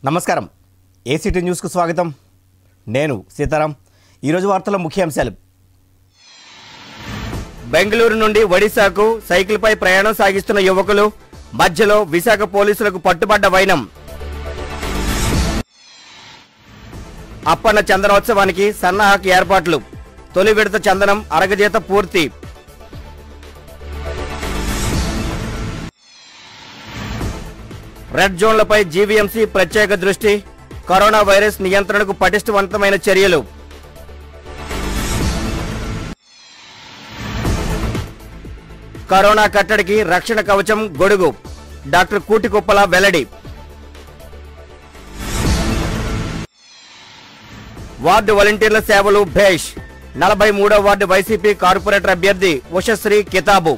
నమస్కారం ఏసీటీ న్యూస్కు స్వాగతం నేను సీతారాం ఈరోజు వార్తల ముఖ్యాంశాలు బెంగళూరు నుండి ఒడిశాకు సైకిల్పై ప్రయాణం సాగిస్తున్న యువకులు మధ్యలో విశాఖ పోలీసులకు పట్టుబడ్డ వైనం అప్పన్న చందనోత్సవానికి సన్నాహక ఏర్పాట్లు తొలి విడత చందనం అరగజేత పూర్తి రెడ్ జోన్లపై జీవీఎంసీ ప్రత్యేక దృష్టి కరోనా వైరస్ నియంత్రణకు పటిష్టవంతమైన చర్యలు కరోనా కట్టడికి రక్షణ కవచం గొడుగు డాక్టర్ కూటికుప్పల వెల్లడి వార్డు వాలంటీర్ల సేవలు భేష్ నలభై మూడో వార్డు వైసీపీ కార్పొరేటర్ అభ్యర్థి ఉషశ్రీ కితాబు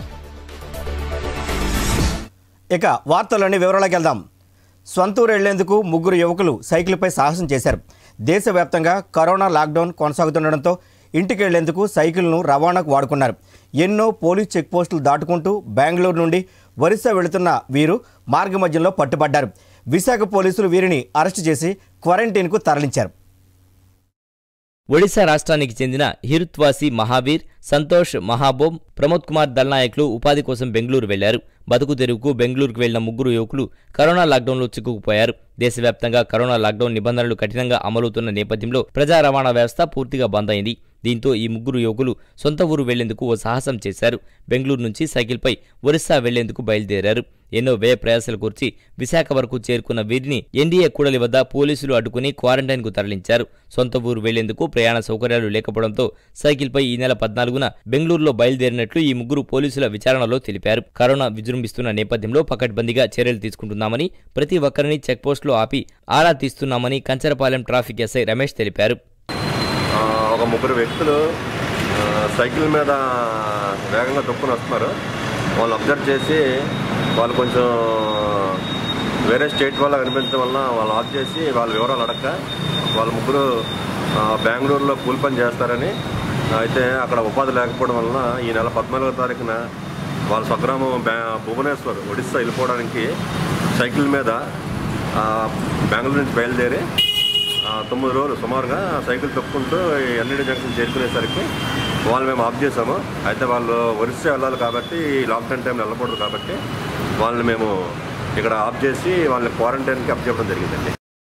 ఇక వార్తల్లోని వివరాలకు వెళ్దాం సొంతూరు వెళ్లేందుకు ముగ్గురు యువకులు సైకిల్పై సాహసం చేశారు దేశవ్యాప్తంగా కరోనా లాక్డౌన్ కొనసాగుతుండటంతో ఇంటికి వెళ్లేందుకు సైకిల్ను రవాణాకు వాడుకున్నారు ఎన్నో పోలీస్ చెక్పోస్టులు దాటుకుంటూ బెంగళూరు నుండి ఒరిస్సా వెళుతున్న వీరు మార్గమధ్యంలో పట్టుబడ్డారు విశాఖ పోలీసులు వీరిని అరెస్టు చేసి క్వారంటైన్కు తరలించారు ఒడిశా రాష్ట్రానికి చెందిన హిరుత్వాసి మహావీర్ సంతోష్ మహాబోమ్ ప్రమోద్ కుమార్ దల్నాయక్లు ఉపాధి కోసం బెంగళూరు వెళ్లారు బతుకు తెరువుకు బెంగళూరుకు వెళ్లిన ముగ్గురు యువకులు కరోనా లాక్డౌన్లో చిక్కుకుపోయారు దేశవ్యాప్తంగా కరోనా లాక్డౌన్ నిబంధనలు కఠినంగా అమలవుతున్న నేపథ్యంలో ప్రజా రవాణా వ్యవస్థ పూర్తిగా బంద్ అయింది దీంతో ఈ ముగ్గురు యువకులు సొంత ఊరు వెళ్లేందుకు ఓ సాహసం చేశారు బెంగళూరు నుంచి సైకిల్పై ఒరిస్సా వెళ్లేందుకు బయలుదేరారు ఎన్నో వ్యయ ప్రయాసాలు కూర్చి విశాఖ వరకు చేరుకున్న వీరిని ఎన్డీఏ కూడలి వద్ద పోలీసులు అడ్డుకుని క్వారంటైన్కు తరలించారు సొంత ఊరు వెళ్లేందుకు ప్రయాణ సౌకర్యాలు లేకపోవడంతో సైకిల్పై ఈ నెల పద్నాలుగున బెంగళూరులో బయలుదేరినట్లు ఈ ముగ్గురు పోలీసుల విచారణలో తెలిపారు కరోనా విజృంభిస్తున్న నేపథ్యంలో పకడ్బందీగా చర్యలు తీసుకుంటున్నామని ప్రతి ఒక్కరిని చెక్పోస్టులో ఆపి ఆరా తీస్తున్నామని కంచరపాలెం ట్రాఫిక్ ఎస్ఐ రమేష్ తెలిపారు ఆ, ఒక ముగ్గురు వ్యక్తులు ఆ, సైకిల్ మీద వేగంగా తొక్కుని వస్తున్నారు వాళ్ళు అబ్జర్వ్ చేసి వాళ్ళు కొంచెం వేరే స్టేట్ వల్ల కనిపించడం వలన వాళ్ళు ఆఫ్ చేసి వాళ్ళ వివరాలు అడక్క వాళ్ళ ముగ్గురు ఆ, బెంగళూరులో కూలి పని చేస్తారని అయితే అక్కడ ఉపాధి లేకపోవడం వలన ఈ నెల పద్నాలుగో తారీఖున వాళ్ళ స్వగ్రామం బె- భువనేశ్వర్ ఒడిస్సా వెళ్ళిపోవడానికి సైకిల్ మీద ఆ, బెంగళూరు నుంచి బయలుదేరి ఆ, తొమ్మిది రోజులు సుమారుగా సైకిల్ తొక్కుంటూ ఈ ఎన్ఈడి జంక్షన్ చేరుకునేసరికి వాళ్ళు మేము ఆఫ్ చేసాము అయితే వాళ్ళు ఒరిస్సా వెళ్ళాలి కాబట్టి ఈ లాక్డౌన్ టైంలో వెళ్ళకూడదు కాబట్టి వాళ్ళని మేము ఇక్కడ ఆఫ్ చేసి వాళ్ళని క్వారంటైన్కి అప్ చేయడం జరిగిందండి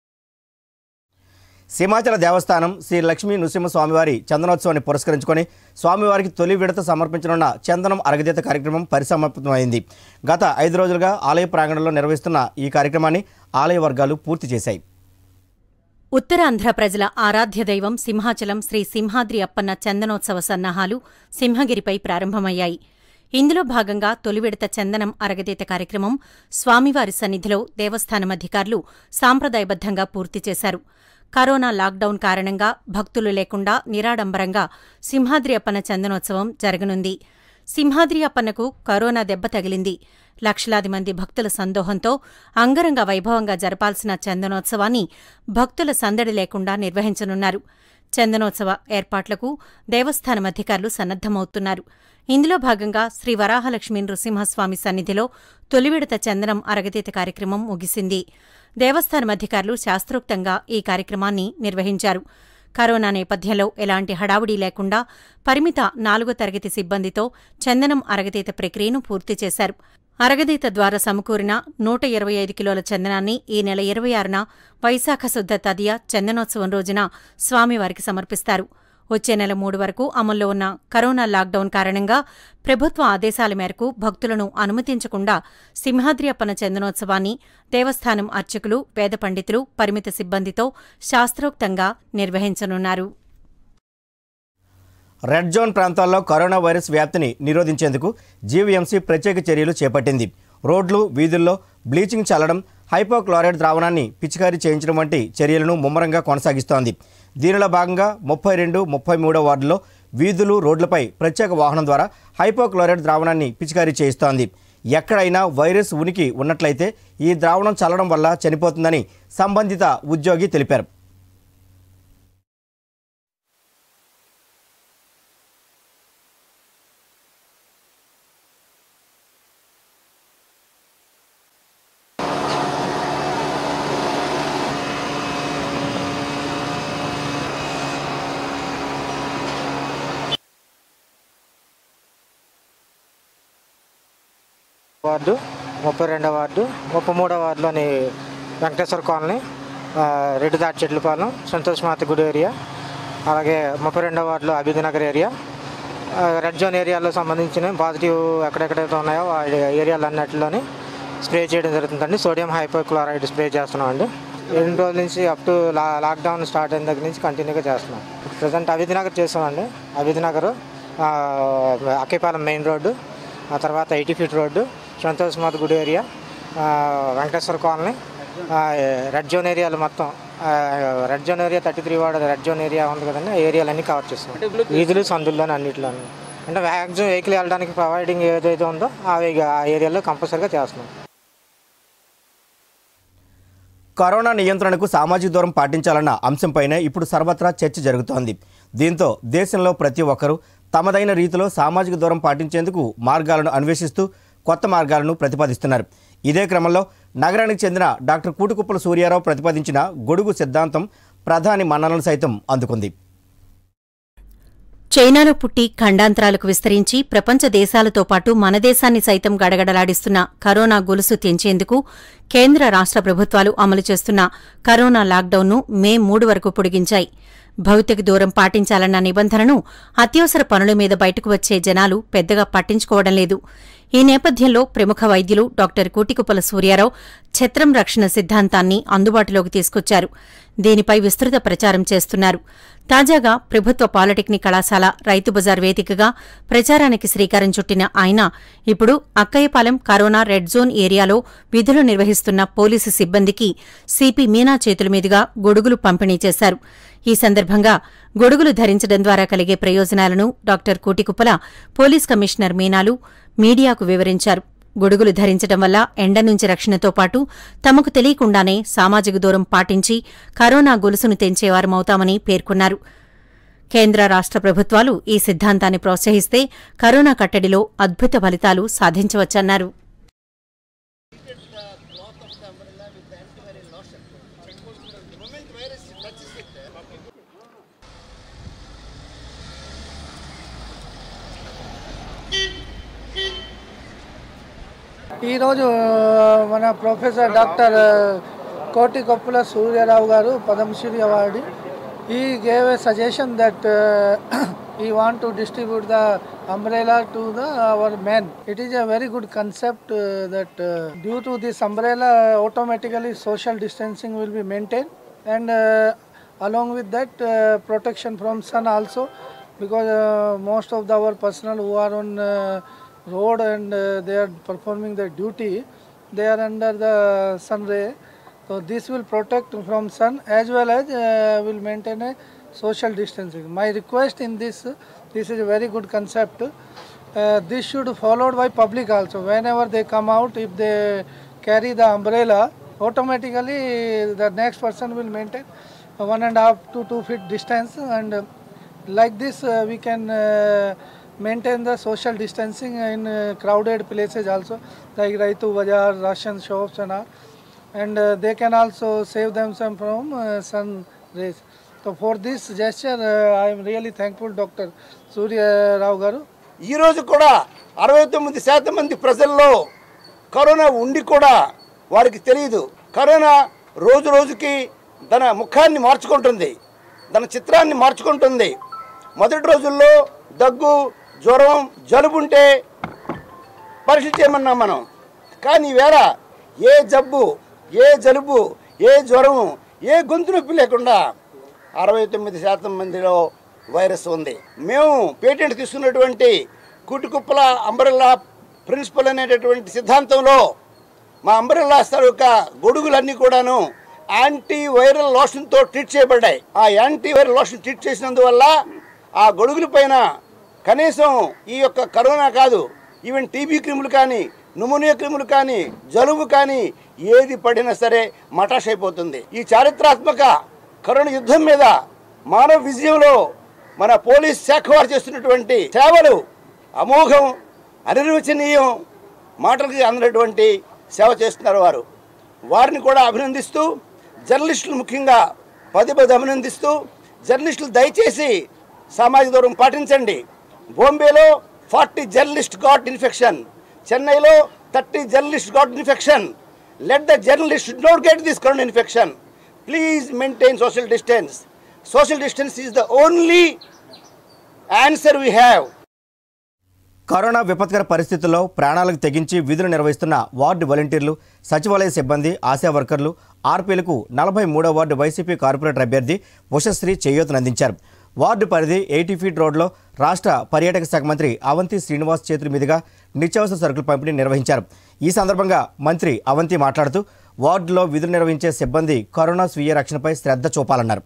సింహాచల దేవస్థానం శ్రీ లక్ష్మీ నృసింహ స్వామివారి చందనోత్సవాన్ని పురస్కరించుకొని స్వామివారికి తొలి విడత సమర్పించనున్న చందనం అరగదీత కార్యక్రమం పరిసమాప్తమైంది గత ఐదు రోజులుగా ఆలయ ప్రాంగణంలో నిర్వహిస్తున్న ఈ కార్యక్రమాన్ని ఆలయ వర్గాలు పూర్తి చేశాయి ఉత్తరాంధ్ర ప్రజల ఆరాధ్య దైవం సింహాచలం శ్రీ సింహాద్రి అప్పన్న చందనోత్సవ సన్నాహాలు సింహగిరిపై ప్రారంభమయ్యాయి ఇందులో భాగంగా తొలి విడత చందనం అరగదీత కార్యక్రమం స్వామివారి సన్నిధిలో దేవస్థానం అధికారులు సాంప్రదాయబద్ధంగా పూర్తి చేశారు కరోనా లాక్డౌన్ కారణంగా భక్తులు లేకుండా నిరాడంబరంగా సింహాద్రి అప్పన్న చందనోత్సవం జరగనుంది సింహాద్రి అప్పన్నకు కరోనా దెబ్బ తగిలింది లక్షలాది మంది భక్తుల సందోహంతో అంగరంగ వైభవంగా జరపాల్సిన చందనోత్సవాన్ని భక్తుల సందడి లేకుండా నిర్వహించనున్నారు చందనోత్సవ ఏర్పాట్లకు దేవస్థానం అధికారులు సన్నద్దమవుతున్నారు ఇందులో భాగంగా శ్రీ వరాహలక్ష్మీ నృసింహస్వామి సన్నిధిలో తొలి విడత చందనం అరగతీత కార్యక్రమం ముగిసింది దేవస్థానం అధికారులు శాస్త్రోక్తంగా ఈ కార్యక్రమాన్ని నిర్వహించారు కరోనా నేపథ్యంలో ఎలాంటి హడావుడీ లేకుండా పరిమిత నాలుగో తరగతి సిబ్బందితో చందనం అరగతీత ప్రక్రియను పూర్తి చేశారు అరగదీత ద్వారా సమకూరిన నూట ఇరవై ఐదు కిలోల చందనాన్ని ఈ నెల ఇరవై ఆరున వైశాఖ శుద్ధ తదియ చందనోత్సవం రోజున స్వామివారికి సమర్పిస్తారు వచ్చే నెల మూడు వరకు అమల్లో ఉన్న కరోనా లాక్డౌన్ కారణంగా ప్రభుత్వ ఆదేశాల మేరకు భక్తులను అనుమతించకుండా సింహాద్రి అప్పన చందనోత్సవాన్ని దేవస్థానం అర్చకులు వేద పండితులు పరిమిత సిబ్బందితో శాస్త్రోక్తంగా నిర్వహించనున్నారు రెడ్ జోన్ ప్రాంతాల్లో కరోనా వైరస్ వ్యాప్తిని నిరోధించేందుకు జీవీఎంసీ ప్రత్యేక చర్యలు చేపట్టింది రోడ్లు వీధుల్లో బ్లీచింగ్ చల్లడం హైపోక్లోరైడ్ ద్రావణాన్ని పిచికారీ చేయించడం వంటి చర్యలను ముమ్మరంగా కొనసాగిస్తోంది దీనిలో భాగంగా ముప్పై రెండు ముప్పై మూడో వార్డులో వీధులు రోడ్లపై ప్రత్యేక వాహనం ద్వారా హైపోక్లోరైడ్ ద్రావణాన్ని పిచికారీ చేయిస్తోంది ఎక్కడైనా వైరస్ ఉనికి ఉన్నట్లయితే ఈ ద్రావణం చల్లడం వల్ల చనిపోతుందని సంబంధిత ఉద్యోగి తెలిపారు వార్డు ముప్పై రెండో వార్డు ముప్పై మూడో వార్డులోని వెంకటేశ్వర కాలనీ ఆ, రెడ్డి దాటి చెట్లపాలెం సంతోష్ మాత గుడి ఏరియా అలాగే ముప్పై రెండో వార్డులో అభివృద్ధి నగర్ ఏరియా ఆ, రెడ్ జోన్ ఏరియాలో సంబంధించిన పాజిటివ్ ఎక్కడెక్కడైతే ఉన్నాయో ఆ ఏరియాలు అన్నిటిలోని స్ప్రే చేయడం జరుగుతుందండి సోడియం హైపోక్లోరైడ్ స్ప్రే చేస్తున్నామండి రెండు రోజుల నుంచి అప్ టు లా లాక్డౌన్ స్టార్ట్ అయిన దగ్గర నుంచి కంటిన్యూగా చేస్తున్నాం ప్రజెంట్ అభివృద్ధి నగర్ చేస్తామండి అభివృద్ధి నగర్ అక్కేపాలెం మెయిన్ రోడ్డు ఆ తర్వాత ఎయిటీ ఫీట్ రోడ్డు సంతోష్ మాత గుడి ఏరియా ఆ, వెంకటేశ్వర కాలనీ ఆ, రెడ్ జోన్ ఏరియాలు మొత్తం ఆ, red zone area thirty three ward red zone area ఉంది కదండి ఆ ఏరియాలన్నీ కవర్ చేస్తున్నాం వీధులు సందుల్లోని అన్నింటిలోని అంటే మ్యాక్సిమం వెహికల్ వెళ్ళడానికి ప్రొవైడింగ్ ఏదైతే ఉందో ఆ వే- ఆ ఏరియాలో కంపల్సరీగా చేస్తున్నాం కరోనా నియంత్రణకు సామాజిక దూరం పాటించాలన్న అంశంపైనే ఇప్పుడు సర్వత్రా చర్చ జరుగుతోంది దీంతో దేశంలో ప్రతి ఒక్కరూ తమదైన రీతిలో సామాజిక దూరం పాటించేందుకు మార్గాలను అన్వేషిస్తూ కొత్త మార్గాలను ప్రతిపాదిస్తున్నారు ఇదే క్రమంలో నగరానికి చెందిన డాక్టర్ కూటుకుప్పల సూర్యారావు ప్రతిపాదించిన గొడుగు సిద్ధాంతం ప్రధాని మన్ననలు సైతం అందుకుంది చైనాలో పుట్టి ఖండాంతరాలకు విస్తరించి ప్రపంచ దేశాలతో పాటు మన దేశాన్ని సైతం గడగడలాడిస్తున్న కరోనా గొలుసు తెంచేందుకు కేంద్ర రాష్ట్ర ప్రభుత్వాలు అమలు చేస్తున్న కరోనా లాక్డౌన్ను మే మూడు వరకు పొడిగించాయి భౌతిక దూరం పాటించాలన్న నిబంధనను అత్యవసర పనుల మీద బయటకు వచ్చే జనాలు పెద్దగా పట్టించుకోవడం లేదు ఈ నేపథ్యంలో ప్రముఖ వైద్యులు డాక్టర్ కూటికుప్పల సూర్యారావు ఛత్రం రక్షణ సిద్ధాంతాన్ని అందుబాటులోకి తీసుకొచ్చారు దీనిపై విస్తృత ప్రచారం చేస్తున్నారు తాజాగా ప్రభుత్వ పాలిటెక్నిక్ కళాశాల రైతు బజార్ వేదికగా ప్రచారానికి శ్రీకారం చుట్టిన ఆయన ఇప్పుడు అక్కయ్యపాలెం కరోనా రెడ్ జోన్ ఏరియాలో విధులు నిర్వహిస్తున్న పోలీసు సిబ్బందికి సిపి మీనా చేతుల మీదుగా గొడుగులు పంపిణీ చేశారు ఈ సందర్భంగా గొడుగులు ధరించడం ద్వారా కలిగే ప్రయోజనాలను డాక్టర్ కూటికుప్పల పోలీస్ కమిషనర్ మీనాలు మీడియాకు వివరించారు గొడుగులు ధరించడం వల్ల ఎండ నుంచి రక్షణతో పాటు తమకు తెలియకుండానే సామాజిక దూరం పాటించి కరోనా గొలుసును తెంచేవారమవుతామని పేర్కొన్నారు కేంద్ర రాష్ట్ర ప్రభుత్వాలు ఈ సిద్ధాంతాన్ని ప్రోత్సహిస్తే కరోనా కట్టడిలో అద్భుత ఫలితాలు సాధించవచ్చన్నారు ఈరోజు మన ప్రొఫెసర్ డాక్టర్ కోటి Koppula Suryarao garu Padmashri award he gave a suggestion that he want to distribute the umbrella to the our men it is a very good concept that due to this umbrella automatically social distancing will be maintain and along with that uh, protection from sun also because uh, most of the, our personnel who are on uh, road and uh, they are performing their duty they are under the sun ray so this will protect from sun as well as uh, will maintain a social distancing my request in this this is a very good concept uh, this should followed by public also whenever they come out if they carry the umbrella automatically the next person will maintain a one and a half to two feet distance and uh, like this uh, we can uh, maintain the social distancing in uh, crowded places also like Raitu Bazaar, ration shops and all and uh, they can also save themselves from uh, sun rays. So for this gesture uh, I am really thankful Dr. Surya Rao Garu. ఈరోజు కూడా అరవై తొమ్మిది శాతం మంది ప్రజల్లో corona ఉండి కూడా వారికి తెలియదు కరోనా రోజు రోజుకి తన ముఖాన్ని మార్చుకుంటుంది తన చిత్రాన్ని మార్చుకుంటుంది మొదటి రోజుల్లో దగ్గు జ్వరం జలుబు ఉంటే పరీక్షలు చేయమన్నాం మనం కానీ వేళ ఏ జబ్బు ఏ జలుబు ఏ జ్వరం ఏ గొంతు నొప్పి లేకుండా అరవై తొమ్మిది శాతం మందిలో వైరస్ ఉంది మేము పేటెంట్ తీసుకున్నటువంటి కుటుకుప్పల అంబరెల్లా ప్రిన్సిపల్ అనేటటువంటి సిద్ధాంతంలో మా అంబరెల్లా యొక్క గొడుగులన్నీ కూడాను యాంటీ వైరల్ లోషన్తో ట్రీట్ చేయబడ్డాయి ఆ యాంటీ వైరల్ లోషన్ ట్రీట్ చేసినందువల్ల ఆ గొడుగుల పైన కనీసం ఈ యొక్క కరోనా కాదు ఈవెన్ టీబీ క్రిములు కానీ న్యూమోనియా క్రిములు కానీ జలుబు కానీ ఏది పడినా సరే మటాష్ అయిపోతుంది ఈ చారిత్రాత్మక కరోనా యుద్ధం మీద మానవ విజయంలో మన పోలీస్ శాఖ వారు చేస్తున్నటువంటి సేవలు అమోఘం అనిర్వచనీయం మాటలకి అందనటువంటి సేవ చేస్తున్నారు వారు వారిని కూడా అభినందిస్తూ జర్నలిస్టులు ముఖ్యంగా పదే పదే అభినందిస్తూ జర్నలిస్టులు దయచేసి సామాజిక దూరం పాటించండి బాంబేలో ఫార్టీ జర్నలిస్ట్ గాట్ ఇన్ఫెక్షన్ చెన్నైలో 30 journalists got infection. Let the journalists should not get this corona infection. Please maintain social distance. Social distance is the only answer we have. Corona విపత్కర పరిస్థితుల్లో ప్రాణాలకు తెగించి విధులు నిర్వహిస్తున్న వార్డు వాలంటీర్లు సచివాలయ సిబ్బంది ఆశా వర్కర్లు ఆర్పీలకు నలభై మూడో వార్డు వైసీపీ కార్పొరేటర్ అభ్యర్థి ఉషశ్రీ చేయూతనందించారు వార్డు పరిధి ఎయిటీ ఫీట్ రోడ్లో రాష్ట్ర పర్యాటక శాఖ మంత్రి అవంతి శ్రీనివాస్ చేతుల మీదుగా నిత్యావసర సరుకుల పంపిణీ నిర్వహించారు ఈ సందర్భంగా మంత్రి అవంతి మాట్లాడుతూ వార్డులో విధులు నిర్వహించే సిబ్బంది కరోనా స్వీయ రక్షణపై శ్రద్ధ చూపాలన్నారు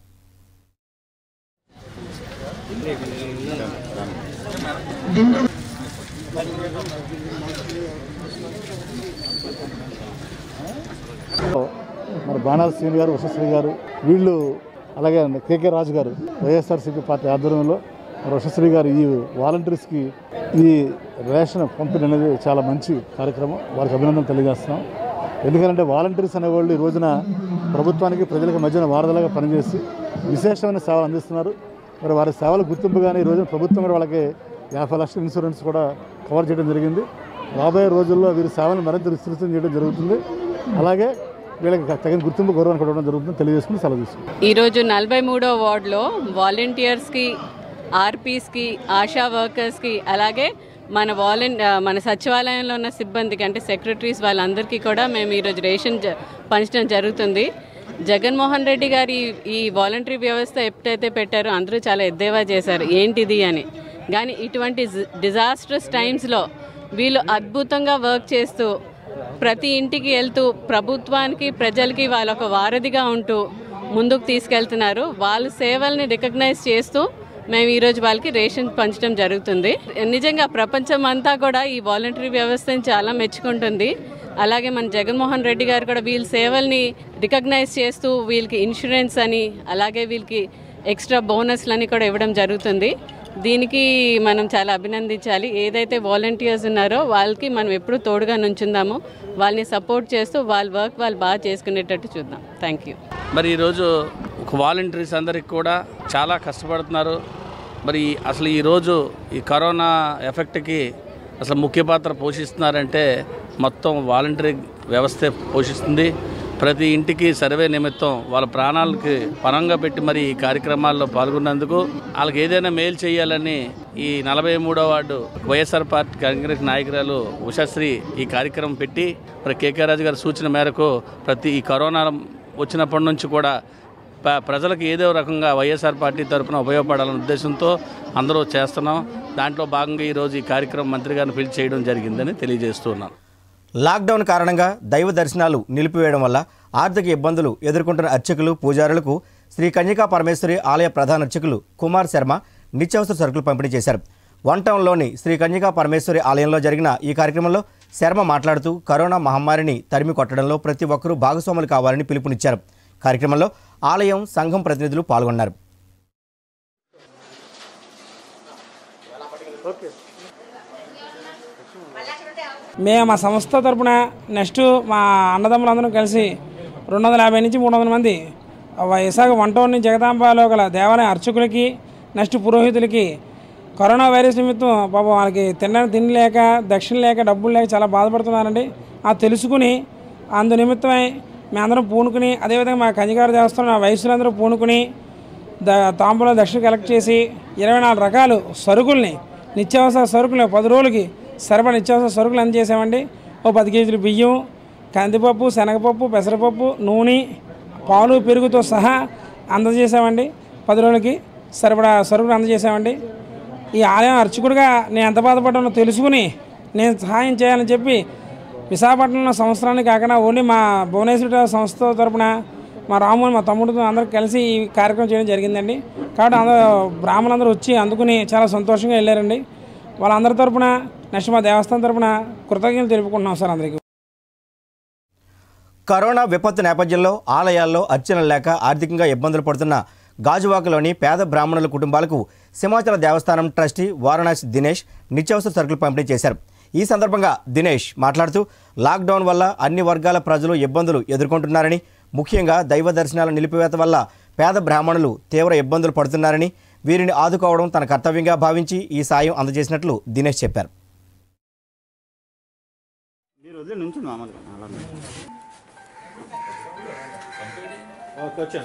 మరి బాణాల శ్రీని గారు ఉషశ్రీ గారు వీళ్ళు అలాగే కేకే రాజు గారు వైఎస్ఆర్సీపీ పార్టీ ఆధ్వర్యంలో మరి ఉషశ్రీ గారు ఈ వాలంటీర్స్కి ఈ రేషన్ పంపిణీ అనేది చాలా మంచి కార్యక్రమం వారికి అభినందన తెలియజేస్తున్నాం ఎందుకంటే వాలంటీర్స్ అనేవాళ్ళు ఈ రోజున ప్రభుత్వానికి ప్రజలకు మధ్యన వారధలుగా పనిచేసి విశేషమైన సేవలు అందిస్తున్నారు మరి వారి సేవల గుర్తింపుగానే ఈ రోజున ప్రభుత్వం కూడా వాళ్ళకి యాభై లక్షల ఇన్సూరెన్స్ కూడా కవర్ చేయడం జరిగింది రాబోయే రోజుల్లో వీరి సేవలను మరింత విస్తృతం చేయడం జరుగుతుంది అలాగే వీళ్ళకి తగిన గుర్తింపు గౌరవాన్ని కూడా ఇవ్వడం జరుగుతుంది తెలియజేసుకుని సెలవు తీసుకుంటాం ఈరోజు నలభై మూడో వార్డులో వాలంటీర్స్కి ఆర్పీస్కి ఆశా వర్కర్స్కి అలాగే మన వాలంటీ మన సచివాలయంలో ఉన్న సిబ్బందికి అంటే సెక్రటరీస్ వాళ్ళందరికీ కూడా మేము ఈరోజు రేషన్ జ- పంచడం జరుగుతుంది జగన్మోహన్ రెడ్డి గారు ఈ ఈ వాలంటరీ వ్యవస్థ ఎప్పుడైతే పెట్టారో అందరూ చాలా ఎద్దేవా చేశారు ఏంటిది అని కానీ ఇటువంటి డిజాస్టర్స్ టైమ్స్లో వీళ్ళు అద్భుతంగా వర్క్ చేస్తూ ప్రతి ఇంటికి వెళ్తూ ప్రభుత్వానికి ప్రజలకి వాళ్ళ ఒక వారధిగా ఉంటూ ముందుకు తీసుకెళ్తున్నారు వాళ్ళ సేవల్ని రికగ్నైజ్ చేస్తూ మేము ఈరోజు వాళ్ళకి రేషన్ పంచడం జరుగుతుంది నిజంగా ప్రపంచం అంతా కూడా ఈ వాలంటరీ వ్యవస్థని చాలా మెచ్చుకుంటుంది అలాగే మన జగన్మోహన్ రెడ్డి గారు కూడా వీళ్ళ సేవల్ని రికగ్నైజ్ చేస్తూ వీళ్ళకి ఇన్సూరెన్స్ అని అలాగే వీళ్ళకి ఎక్స్ట్రా బోనస్లని కూడా ఇవ్వడం జరుగుతుంది దీనికి మనం చాలా అభినందించాలి ఏదైతే వాలంటీర్స్ ఉన్నారో వాళ్ళకి మనం ఎప్పుడు తోడుగా నుంచుందామో వాళ్ళని సపోర్ట్ చేస్తూ వాళ్ళ వర్క్ వాళ్ళు బాగా చేసుకునేటట్టు చూద్దాం థ్యాంక్ యూ మరి ఈరోజు ఒక వాలంటీర్స్ అందరికి కూడా చాలా కష్టపడుతున్నారు మరి అసలు ఈరోజు ఈ కరోనా ఎఫెక్ట్కి అసలు ముఖ్య పాత్ర పోషిస్తున్నారంటే మొత్తం వాలంటరీ వ్యవస్థే పోషిస్తుంది ప్రతి ఇంటికి సర్వే నిమిత్తం వాళ్ళ ప్రాణాలకి పరంగా పెట్టి మరి ఈ కార్యక్రమాల్లో పాల్గొన్నందుకు వాళ్ళకి ఏదైనా మేలు చేయాలని ఈ నలభై మూడో వార్డు వైఎస్ఆర్ పార్టీ కాంగ్రెస్ నాయకురాలు ఉషాశ్రీ ఈ కార్యక్రమం పెట్టి మరి కేకే రాజు గారి సూచన మేరకు ప్రతి ఈ కరోనా వచ్చినప్పటి నుంచి కూడా ప- ప్రజలకు ఏదో రకంగా వైఎస్ఆర్ పార్టీ తరఫున ఉపయోగపడాలనే ఉద్దేశంతో అందరూ చేస్తున్నాం దాంట్లో భాగంగా ఈరోజు ఈ కార్యక్రమం మంత్రి గారిని పిలిచి చేయడం జరిగిందని తెలియజేస్తున్నాను లాక్డౌన్ కారణంగా దైవ దర్శనాలు నిలిపివేయడం వల్ల ఆర్థిక ఇబ్బందులు ఎదుర్కొంటున్న అర్చకులు పూజారులకు శ్రీ కన్యకా పరమేశ్వరి ఆలయ ప్రధాన అర్చకులు కుమార్ శర్మ నిత్యావసర సరుకులు పంపిణీ చేశారు వన్ టౌన్లోని శ్రీ కన్యకా పరమేశ్వరి ఆలయంలో జరిగిన ఈ కార్యక్రమంలో శర్మ మాట్లాడుతూ కరోనా మహమ్మారిని తరిమి కొట్టడంలో ప్రతి ఒక్కరూ భాగస్వాములు కావాలని పిలుపునిచ్చారు కార్యక్రమంలో ఆలయం సంఘం ప్రతినిధులు పాల్గొన్నారు మేము మా సంస్థ తరపున నెక్స్ట్ మా అన్నదమ్ములందరం కలిసి రెండు వందల యాభై నుంచి మూడు వందల మంది విశాఖ వన్ టౌన్ నుంచి జగదాంబలో గల దేవాలయ అర్చకులకి నెక్స్ట్ పురోహితులకి కరోనా వైరస్ నిమిత్తం పాపం వాళ్ళకి తినడానికి తిండి లేక దక్షిణ లేక డబ్బులు లేక చాలా బాధపడుతున్నారండి ఆ తెలుసుకుని అందు నిమిత్తమై మేమందరం పూనుకుని అదేవిధంగా మా కంజిగారు దేవస్థానం ఆ వయసులందరూ పూనుకుని ద తాంబూలం దక్షిణ కలెక్ట్ చేసి ఇరవై నాలుగు రకాలు సరుకుల్ని నిత్యావసర సరుకులు పది రోజులకి సరిపడ నిత్యావసర సరుకులు అందజేసామండి ఓ పది కేజీలు బియ్యం కందిపప్పు శనగపప్పు పెసరపప్పు నూనె పాలు పెరుగుతో సహా అందజేసామండి పది రోజులకి సరిపడా సరుకులు అందజేసామండి ఈ ఆలయం అర్చకుడిగా నేను ఎంత బాధపడ్డానో తెలుసుకుని నేను సహాయం చేయాలని చెప్పి విశాఖపట్నంలో సంవత్సరానికి కాకుండా ఓన్లీ మా భువనేశ్వర సంస్థ తరపున మా రాము మా తమ్ముడితో అందరూ కలిసి ఈ కార్యక్రమం చేయడం జరిగిందండి కాబట్టి అందరూ బ్రాహ్మణులందరూ వచ్చి అందుకుని చాలా సంతోషంగా వెళ్ళారండి వాళ్ళందరి తరపున నెక్స్ట్ మా దేవస్థానం తరపున కృతజ్ఞతలు తెలుపుకుంటున్నాం సార్ అందరికీ కరోనా విపత్తు నేపథ్యంలో ఆలయాల్లో అర్చనలు లేక ఆర్థికంగా ఇబ్బందులు పడుతున్న గాజువాకలోని పేద బ్రాహ్మణుల కుటుంబాలకు సింహాచల దేవస్థానం ట్రస్టీ వారణాసి దినేష్ నిత్యావసర సరుకులు పంపిణీ చేశారు ఈ సందర్భంగా దినేష్ మాట్లాడుతూ లాక్డౌన్ వల్ల అన్ని వర్గాల ప్రజలు ఇబ్బందులు ఎదుర్కొంటున్నారని ముఖ్యంగా దైవ దర్శనాల నిలిపివేత వల్ల పేద బ్రాహ్మణులు తీవ్ర ఇబ్బందులు పడుతున్నారని వీరిని ఆదుకోవడం తన కర్తవ్యంగా భావించి ఈ సాయం అందజేసినట్లు దినేష్ చెప్పారు మీరు వదిలే నుంచి మామూలుగా అలా ఓకే వచ్చాను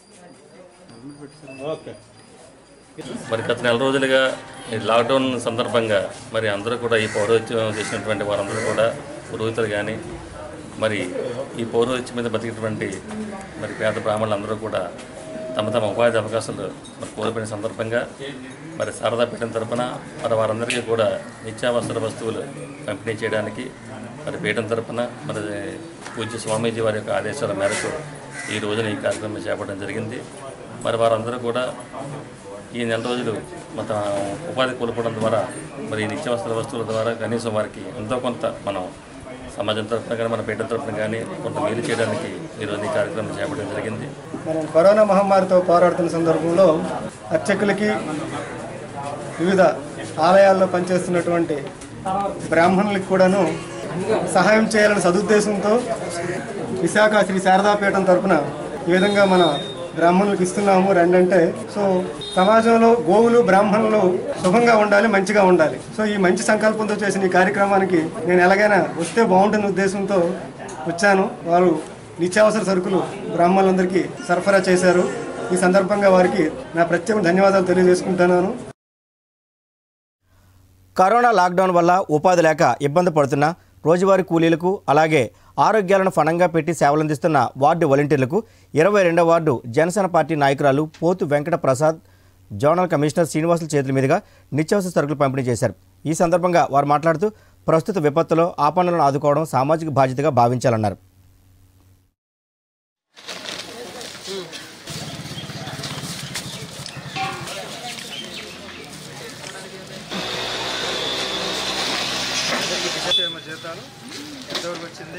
ఓకే మరి గత నెల రోజులుగా ఈ లాక్డౌన్ సందర్భంగా మరి అందరూ కూడా ఈ పౌరోహిత్యం చేసినటువంటి వారందరూ కూడా పురోహితులు కానీ మరి ఈ పౌరోహిత్యం మీద బతికినటువంటి మరి పేద బ్రాహ్మణులు అందరూ కూడా తమ తమ ఉపాధి అవకాశాలు మరి కోల్పోయిన సందర్భంగా మరి శారదా పీఠం తరపున మరి వారందరికీ కూడా నిత్యావసర వస్తువులు పంపిణీ చేయడానికి మరి పీఠం తరపున మరి పూజ్య స్వామీజీ వారి యొక్క ఆదేశాల మేరకు ఈ రోజున ఈ కార్యక్రమం చేపట్టడం జరిగింది మరి వారందరూ కూడా ఈ నెల రోజులు మన ఉపాధి కోల్పోవడం ద్వారా మరి ఈ నిత్యావసర వస్తువుల ద్వారా కనీసం వారికి ఎంతో కొంత మనం సమాజం తరఫున కానీ మన పీఠ తరఫున కానీ కొంత మేలు చేయడానికి ఈరోజు ఈ కార్యక్రమం చేపట్టడం జరిగింది మనం కరోనా మహమ్మారితో పోరాడుతున్న సందర్భంలో అర్చకులకి వివిధ ఆలయాల్లో పనిచేస్తున్నటువంటి బ్రాహ్మణులకు కూడాను సహాయం చేయాలనే సదుద్దేశంతో విశాఖ శ్రీ శారదాపీఠం తరపున ఈ విధంగా మన బ్రాహ్మణులకు ఇస్తున్నాము రెండంటే సో సమాజంలో గోవులు బ్రాహ్మణులు శుభంగా ఉండాలి మంచిగా ఉండాలి సో ఈ మంచి సంకల్పంతో చేసిన ఈ కార్యక్రమానికి నేను ఎలాగైనా వస్తే బాగుంటుంది ఉద్దేశంతో వచ్చాను వారు నిత్యావసర సరుకులు బ్రాహ్మణులందరికీ సరఫరా చేశారు ఈ సందర్భంగా వారికి నా ప్రత్యేక ధన్యవాదాలు తెలియజేసుకుంటున్నాను కరోనా లాక్డౌన్ వల్ల ఉపాధి లేక ఇబ్బంది పడుతున్న రోజువారీ కూలీలకు అలాగే ఆరోగ్యాలను ఫణంగా పెట్టి సేవలందిస్తున్న వార్డు వాలంటీర్లకు ఇరవై రెండవ వార్డు జనసేన పార్టీ నాయకురాలు పోతు వెంకట ప్రసాద్ జోనల్ కమిషనర్ శ్రీనివాసుల చేతుల మీదుగా నిత్యావసర సరుకులు పంపిణీ చేశారు ఈ సందర్భంగా వారు మాట్లాడుతూ ప్రస్తుత విపత్తులో ఆపన్నులను ఆదుకోవడం సామాజిక బాధ్యతగా భావించాలన్నారు జీతాలు ఎంతవరకు వచ్చింది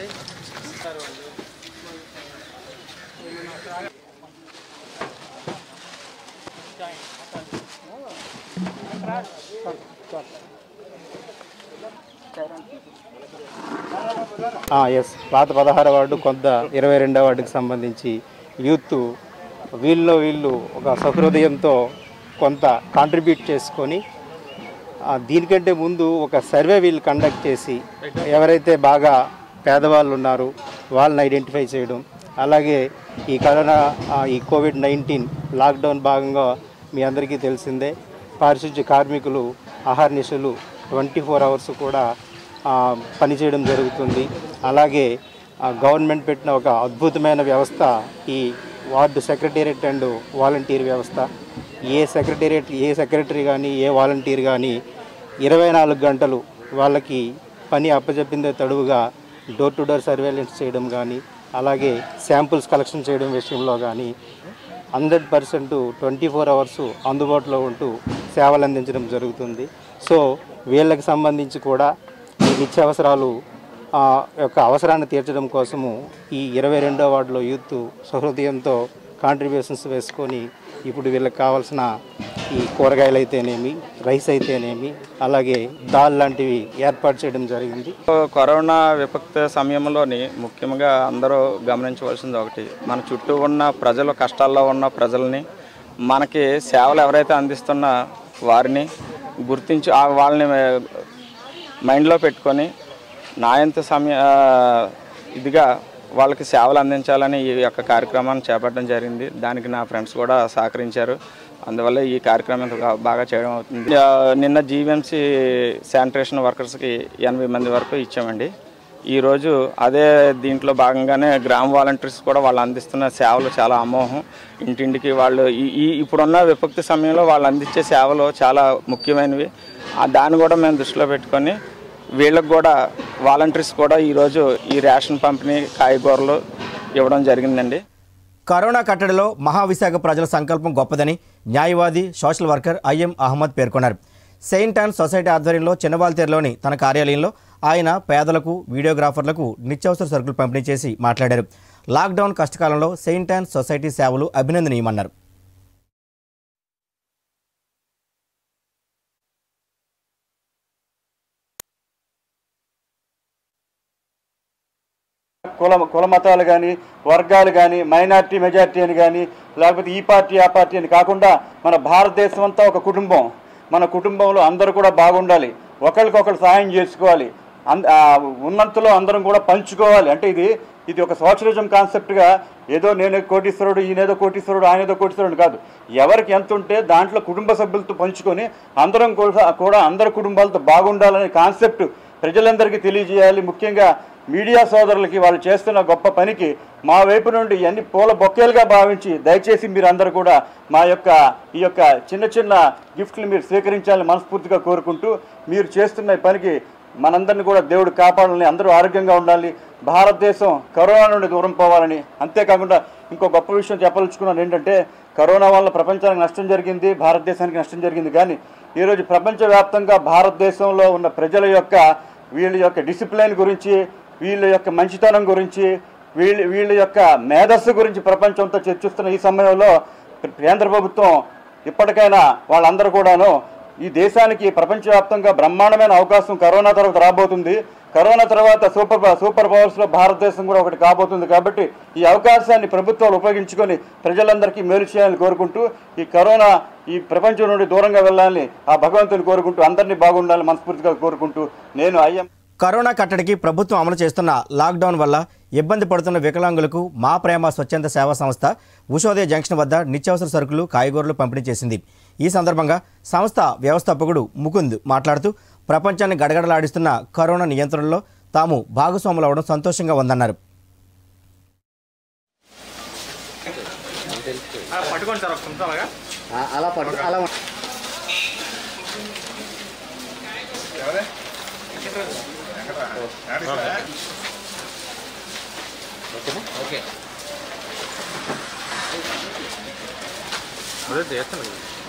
ఎస్ పాత పదహారు వార్డు కొంత ఇరవై రెండవ వార్డుకి సంబంధించి యూత్ వీళ్ళు వీళ్ళు ఒక సహృదయంతో కొంత కాంట్రిబ్యూట్ చేసుకొని ఆ, దీనికంటే ముందు ఒక సర్వే వీళ్ళు కండక్ట్ చేసి ఎవరైతే బాగా పేదవాళ్ళు ఉన్నారో వాళ్ళని ఐడెంటిఫై చేయడం అలాగే ఈ కరోనా ఆ, ఈ కోవిడ్ నైన్టీన్ లాక్డౌన్ భాగంగా మీ అందరికీ తెలిసిందే పారిశుద్ధ్య కార్మికులు ఆహార్నిశలు ట్వంటీ ఫోర్ అవర్స్ కూడా ఆ, పనిచేయడం జరుగుతుంది అలాగే ఆ, గవర్నమెంట్ పెట్టిన ఒక అద్భుతమైన వ్యవస్థ ఈ వార్డు సెక్రటేరియట్ అండ్ వాలంటీర్ వ్యవస్థ ఏ సెక్రటేరియట్ ఏ సెక్రటరీ కానీ ఏ వాలంటీర్ కానీ ఇరవై నాలుగు గంటలు వాళ్ళకి పని అప్పచెప్పిందే తడువుగా డోర్ టు డోర్ సర్వేలెన్స్ చేయడం కానీ అలాగే శాంపుల్స్ కలెక్షన్ చేయడం విషయంలో కానీ hundred percent twenty four hours అందుబాటులో ఉంటూ సేవలు అందించడం జరుగుతుంది సో వీళ్ళకి సంబంధించి కూడా ఈ నిత్యావసరాలు ఆ, యొక్క అవసరాన్ని తీర్చడం కోసము ఈ ఇరవై రెండో వార్డులో యూత్ సహృదయంతో కాంట్రిబ్యూషన్స్ వేసుకొని ఇప్పుడు వీళ్ళకి కావాల్సిన ఈ కూరగాయలు అయితేనేమి రైస్ అయితేనేమి అలాగే దాల్ లాంటివి ఏర్పాటు చేయడం జరిగింది కరోనా విపత్తు సమయంలోని ముఖ్యంగా అందరూ గమనించవలసింది ఒకటి మన చుట్టూ ఉన్న ప్రజలు కష్టాల్లో ఉన్న ప్రజల్ని మనకి సేవలు ఎవరైతే అందిస్తున్న వారిని గుర్తించి ఆ వాళ్ళని మైండ్లో పెట్టుకొని నాయంత సమయ ఇదిగా వాళ్ళకి సేవలు అందించాలని ఈ యొక్క కార్యక్రమాన్ని చేపట్టడం జరిగింది దానికి నా ఫ్రెండ్స్ కూడా సహకరించారు అందువల్ల ఈ కార్యక్రమం ఇంత గా- బాగా చేయడం అవుతుంది ఆ, నిన్న జీవీఎంసీ శానిటేషన్ వర్కర్స్కి ఎనభై మంది వరకు ఇచ్చామండి ఈరోజు అదే దీంట్లో భాగంగానే గ్రామ వాలంటీర్స్ కూడా వాళ్ళు అందిస్తున్న సేవలు చాలా అమోహం ఇంటింటికి వాళ్ళు ఈ ఈ ఇప్పుడున్న విపక్తి సమయంలో వాళ్ళు అందించే సేవలు చాలా ముఖ్యమైనవి ఆ దాన్ని కూడా మేము దృష్టిలో పెట్టుకొని వీళ్ళకి కూడా వాలంటీర్స్ కూడా ఈరోజు ఈ రేషన్ పంపిణీ కాయగూరలు ఇవ్వడం జరిగిందండి కరోనా కట్టడిలో మహావిశాఖ ప్రజల సంకల్పం గొప్పదని న్యాయవాది సోషల్ వర్కర్ ఐఎం అహ్మద్ పేర్కొన్నారు సెయింట్ అండ్ సొసైటీ ఆధ్వర్యంలో చిన్నవాల్తేరులోని తన కార్యాలయంలో ఆయన పేదలకు వీడియోగ్రాఫర్లకు నిత్యావసర సరుకులు పంపిణీ చేసి మాట్లాడారు లాక్డౌన్ కష్టకాలంలో సెయింట్ అండ్ సొసైటీ సేవలు అభినందనీయమన్నారు కుల కుల మతాలు కానీ వర్గాలు కానీ మైనార్టీ మెజార్టీ అని కానీ లేకపోతే ఈ పార్టీ ఆ పార్టీ అని కాకుండా మన భారతదేశం అంతా ఒక కుటుంబం మన కుటుంబంలో అందరూ కూడా బాగుండాలి ఒకరికొకరు సహాయం చేసుకోవాలి అన్- ఆ, ఉన్నంతలో అందరం కూడా పంచుకోవాలి అంటే ఇది ఇది ఒక సోషలిజం కాన్సెప్ట్గా ఏదో నేను కోటీశ్వరుడు ఈయనేదో కోటీశ్వరుడు ఆయన ఏదో కోటీశ్వరుడు కాదు ఎవరికి ఎంత ఉంటే దాంట్లో కుటుంబ సభ్యులతో పంచుకొని అందరం కూడా కూడా అందరి కుటుంబాలతో బాగుండాలనే కాన్సెప్ట్ ప్రజలందరికీ తెలియజేయాలి ముఖ్యంగా మీడియా సోదరులకి వాళ్ళు చేస్తున్న గొప్ప పనికి మా వైపు నుండి అన్ని పూల బొకేలుగా భావించి దయచేసి మీరు అందరూ కూడా మా యొక్క ఈ యొక్క చిన్న చిన్న గిఫ్ట్లు మీరు స్వీకరించాలని మనస్ఫూర్తిగా కోరుకుంటూ మీరు చేస్తున్న ఈ పనికి మనందరిని కూడా దేవుడు కాపాడాలని అందరూ ఆరోగ్యంగా ఉండాలి భారతదేశం కరోనా నుండి దూరం పోవాలని అంతేకాకుండా ఇంకో గొప్ప విషయం చెప్పదలుచుకున్నాను ఏంటంటే కరోనా వల్ల ప్రపంచానికి నష్టం జరిగింది భారతదేశానికి నష్టం జరిగింది కానీ ఈరోజు ప్రపంచవ్యాప్తంగా భారతదేశంలో ఉన్న ప్రజల యొక్క వీళ్ళ యొక్క డిసిప్లైన్ గురించి వీళ్ళ యొక్క మంచితనం గురించి వీళ్ళ వీళ్ళ యొక్క మేధస్సు గురించి ప్రపంచంతో చర్చిస్తున్న ఈ సమయంలో కేంద్ర ప్రభుత్వం ఇప్పటికైనా వాళ్ళందరూ కూడాను ఈ దేశానికి ప్రపంచవ్యాప్తంగా బ్రహ్మాండమైన అవకాశం కరోనా తర్వాత రాబోతుంది కరోనా తర్వాత సూపర్ సూపర్ పవర్స్లో భారతదేశం కూడా ఒకటి కాబోతుంది కాబట్టి ఈ అవకాశాన్ని ప్రభుత్వాలు ఉపయోగించుకొని ప్రజలందరికీ మేలు చేయాలని కోరుకుంటూ ఈ కరోనా ఈ ప్రపంచం నుండి దూరంగా వెళ్ళాలని ఆ భగవంతుని కోరుకుంటూ అందరినీ బాగుండాలని మనస్ఫూర్తిగా కోరుకుంటూ నేను ఐఎం కరోనా కట్టడికి ప్రభుత్వం అమలు చేస్తున్న లాక్డౌన్ వల్ల ఇబ్బంది పడుతున్న వికలాంగులకు మా ప్రేమ స్వచ్ఛంద సేవా సంస్థ ఉషోదయ జంక్షన్ వద్ద నిత్యావసర సరుకులు కాయగూరలు పంపిణీ చేసింది ఈ సందర్భంగా సంస్థ వ్యవస్థాపకుడు ముకుంద్ మాట్లాడుతూ ప్రపంచాన్ని గడగడలాడిస్తున్న కరోనా నియంత్రణలో తాము భాగస్వాములు అవడం సంతోషంగా ఉందన్నారు పట్టుకోండి సార్ ఒక నిమిషం అలాగా అలా పట్టు అలా ఓకే అదే చేస్తాను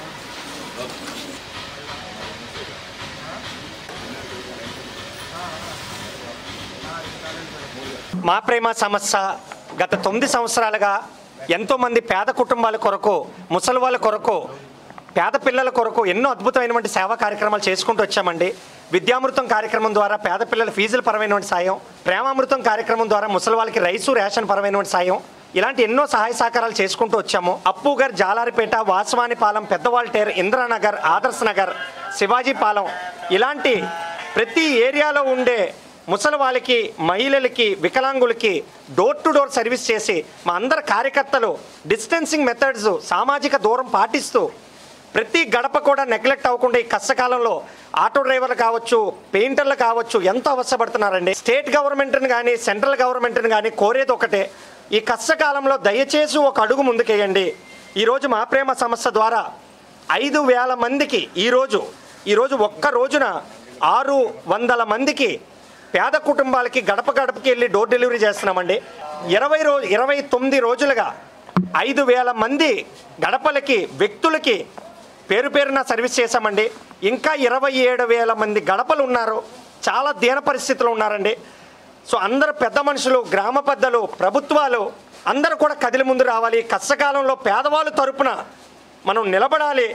మా ప్రేమ సంస్థ గత తొమ్మిది సంవత్సరాలుగా ఎంతోమంది పేద కుటుంబాల కొరకు ముసలి వాళ్ళ కొరకు పేద పిల్లల కొరకు ఎన్నో అద్భుతమైనటువంటి సేవా కార్యక్రమాలు చేసుకుంటూ వచ్చామండి విద్యామృతం కార్యక్రమం ద్వారా పేద పిల్లల ఫీజుల పరమైనటువంటి సాయం ప్రేమామృతం కార్యక్రమం ద్వారా ముసలి వాళ్ళకి రైసు రేషన్ పరమైనటువంటి సాయం ఇలాంటి ఎన్నో సహాయ సహకారాలు చేసుకుంటూ వచ్చాము అప్పుగర్ జాలారిపేట వాసవానిపాలెం పెద్దవాల్టేర్ ఇంద్రానగర్ ఆదర్శ్ నగర్ శివాజీపాలెం ఇలాంటి ప్రతి ఏరియాలో ఉండే ముసలి వాళ్ళకి మహిళలకి వికలాంగులకి డోర్ టు డోర్ సర్వీస్ చేసి మా అందరి కార్యకర్తలు డిస్టెన్సింగ్ మెథడ్స్ సామాజిక దూరం పాటిస్తూ ప్రతి గడప కూడా నెగ్లెక్ట్ అవ్వకుండా ఈ కష్టకాలంలో ఆటో డ్రైవర్లు కావచ్చు పెయింటర్లు కావచ్చు ఎంతో అవసరపడుతున్నారండి స్టేట్ గవర్నమెంట్ని కానీ సెంట్రల్ గవర్నమెంట్ని కానీ కోరేది ఒకటే ఈ కష్టకాలంలో దయచేసి ఒక అడుగు ముందుకేయండి ఈరోజు మా ప్రేమ సంస్థ ద్వారా ఐదు వేల మందికి ఈరోజు ఈరోజు ఒక్క రోజున ఆరు వందల మందికి పేద కుటుంబాలకి గడప గడపకి వెళ్ళి డోర్ డెలివరీ చేస్తున్నామండి ఇరవై రో ఇరవై తొమ్మిది రోజులుగా ఐదు వేల మంది గడపలకి వ్యక్తులకి పేరు పేరున సర్వీస్ చేశామండి ఇంకా ఇరవై ఏడు వేల మంది గడపలు ఉన్నారు చాలా దీన పరిస్థితులు ఉన్నారండి సో అందరు పెద్ద మనుషులు గ్రామ పెద్దలు ప్రభుత్వాలు అందరూ కూడా కదిలి ముందు రావాలి కష్టకాలంలో పేదవాళ్ళు తరపున మనం నిలబడాలి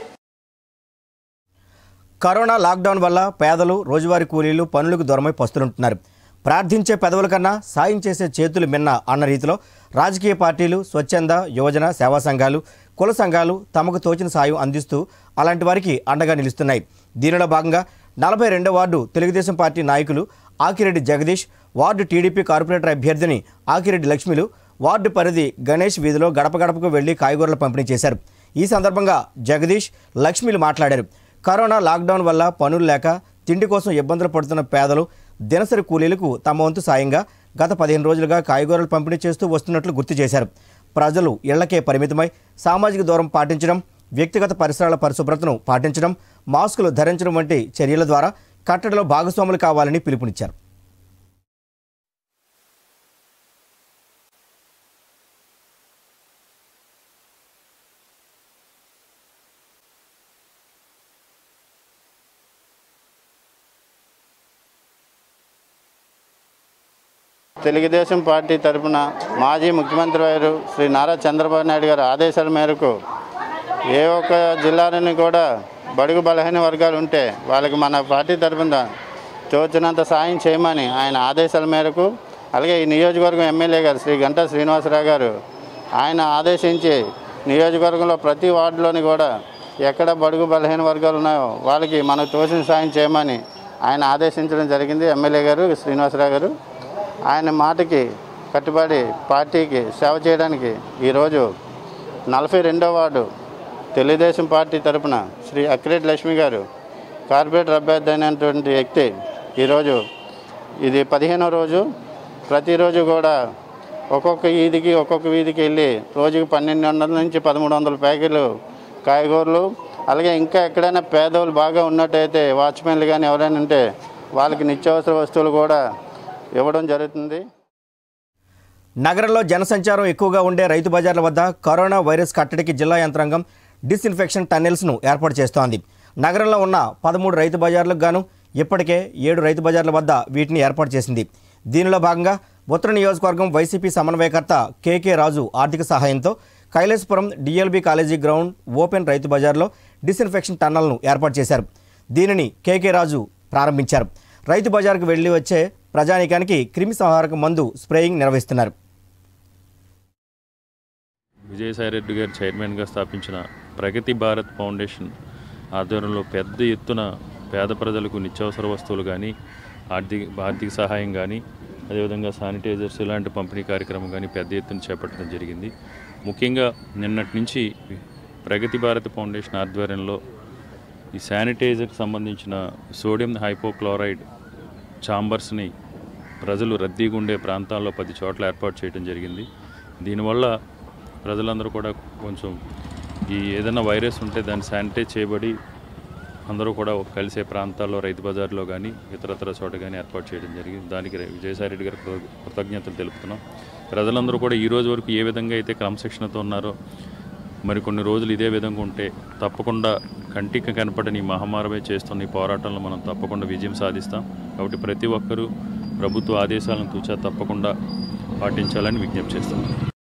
కరోనా లాక్డౌన్ వల్ల పేదలు రోజువారీ కూలీలు పనులకు దూరమై పస్తులుంటున్నారు ప్రార్థించే పెదవుల కన్నా సాయం చేసే చేతులు మిన్న అన్న రీతిలో రాజకీయ పార్టీలు స్వచ్ఛంద యువజన సేవా సంఘాలు కుల సంఘాలు తమకు తోచిన సాయం అందిస్తూ అలాంటి వారికి అండగా నిలుస్తున్నాయి దీనిలో భాగంగా నలభై రెండో వార్డు తెలుగుదేశం పార్టీ నాయకులు Akireddy Jagadish ward TDP corporator అభ్యర్థిని ఆకిరెడ్డి లక్ష్మిలు వార్డు పరిధి గణేష్ వీధిలో గడప గడపకు వెళ్లి కాయగూరలు పంపిణీ చేశారు ఈ సందర్భంగా జగదీష్ లక్ష్మిలు మాట్లాడారు కరోనా లాక్డౌన్ వల్ల పనులు లేక తిండి కోసం ఇబ్బందులు పడుతున్న పేదలు దినసరి కూలీలకు తమ వంతు సాయంగా గత పదిహేను రోజులుగా కాయగూరలు పంపిణీ చేస్తూ వస్తున్నట్లు గుర్తు చేశారు ప్రజలు ఇళ్లకే పరిమితమై సామాజిక దూరం పాటించడం వ్యక్తిగత పరిసరాల పరిశుభ్రతను పాటించడం మాస్కులు ధరించడం వంటి చర్యల ద్వారా కట్టడిలో భాగస్వాములు కావాలని పిలుపునిచ్చారు తెలుగుదేశం పార్టీ తరఫున మాజీ ముఖ్యమంత్రి వారు శ్రీ నారా చంద్రబాబు నాయుడు గారి ఆదేశాల మేరకు ఏ ఒక్క జిల్లాలోని కూడా బడుగు బలహీన వర్గాలు ఉంటే వాళ్ళకి మన పార్టీ తరఫున తోచినంత సాయం చేయమని ఆయన ఆదేశాల మేరకు అలాగే ఈ నియోజకవర్గం ఎమ్మెల్యే గారు శ్రీ గంటా శ్రీనివాసరావు గారు ఆయన ఆదేశించి నియోజకవర్గంలో ప్రతి వార్డులోని కూడా ఎక్కడ బడుగు బలహీన వర్గాలు ఉన్నాయో వాళ్ళకి మనకు తోచిన సాయం చేయమని ఆయన ఆదేశించడం జరిగింది ఎమ్మెల్యే గారు శ్రీనివాసరావు గారు ఆయన మాటకి కట్టుబడి పార్టీకి సేవ చేయడానికి ఈరోజు నలభై రెండో వార్డు తెలుగుదేశం పార్టీ తరపున శ్రీ అక్కిరెడ్డి లక్ష్మి గారు కార్పొరేటర్ అభ్యర్థి అయినటువంటి వ్యక్తి ఈరోజు ఇది పదిహేనో రోజు ప్రతిరోజు కూడా ఒక్కొక్క వీధికి ఒక్కొక్క వీధికి వెళ్ళి రోజుకి పన్నెండు వందల నుంచి పదమూడు వందల ప్యాకెట్లు కాయగూరలు అలాగే ఇంకా ఎక్కడైనా పేదవాళ్ళు బాగా ఉన్నట్టయితే వాచ్మెన్లు కానీ ఎవరైనా ఉంటే వాళ్ళకి నిత్యావసర వస్తువులు కూడా ఇవ్వడం జరుగుతుంది నగరంలో జనసంచారం ఎక్కువగా ఉండే రైతు బజార్ల వద్ద కరోనా వైరస్ కట్టడికి జిల్లా యంత్రాంగం డిస్ఇన్ఫెక్షన్ టన్నెల్స్ను ఏర్పాటు చేస్తోంది నగరంలో ఉన్న పదమూడు రైతు బజార్లకు గాను ఇప్పటికే ఏడు రైతు బజార్ల వద్ద వీటిని ఏర్పాటు చేసింది దీనిలో భాగంగా ఉత్తర నియోజకవర్గం వైసీపీ సమన్వయకర్త కేకే రాజు ఆర్థిక సహాయంతో Kailasapuram DLB college ground open రైతు బజార్లో డిస్ఇన్ఫెక్షన్ టన్నల్ను ఏర్పాటు చేశారు దీనిని కేకే రాజు ప్రారంభించారు రైతు బజార్కు వెళ్లి వచ్చే ప్రజానీకానికి క్రిమి సంహారక మందు స్ప్రేయింగ్ నిర్వహిస్తున్నారు విజయసాయిరెడ్డి గారు చైర్మన్గా స్థాపించిన ప్రగతి భారత్ ఫౌండేషన్ ఆధ్వర్యంలో పెద్ద ఎత్తున పేద ప్రజలకు నిత్యావసర వస్తువులు కానీ ఆర్థిక ఆర్థిక సహాయం కానీ అదేవిధంగా శానిటైజర్స్ ఇలాంటి పంపిణీ కార్యక్రమం కానీ పెద్ద ఎత్తున చేపట్టడం జరిగింది ముఖ్యంగా నిన్నటి నుంచి ప్రగతి భారత్ ఫౌండేషన్ ఆధ్వర్యంలో ఈ శానిటైజర్కి సంబంధించిన సోడియం హైపోక్లోరైడ్ ఛాంబర్స్ని ప్రజలు రద్దీగా ఉండే ప్రాంతాల్లో పది చోట్ల ఏర్పాటు చేయడం జరిగింది దీనివల్ల ప్రజలందరూ కూడా కొంచెం ఈ ఏదైనా వైరస్ ఉంటే దాన్ని శానిటైజ్ చేయబడి అందరూ కూడా కలిసే ప్రాంతాల్లో రైతు బజార్లో కానీ ఇతరతర చోట కానీ ఏర్పాటు చేయడం జరిగింది దానికి రే- విజయసాయిరెడ్డి గారికి కృత- కృతజ్ఞతలు తెలుపుతున్నాం ప్రజలందరూ కూడా ఈ రోజు వరకు ఏ విధంగా అయితే క్రమశిక్షణతో ఉన్నారో మరి కొన్ని రోజులు ఇదే విధంగా ఉంటే తప్పకుండా కంటికి కనపడని ఈ మహమ్మారమే చేస్తున్న ఈ పోరాటంలో మనం తప్పకుండా విజయం సాధిస్తాం కాబట్టి ప్రతి ఒక్కరూ ప్రభుత్వ ఆదేశాలను తూచా తప్పకుండా పాటించాలని విజ్ఞప్తి చేస్తున్నాం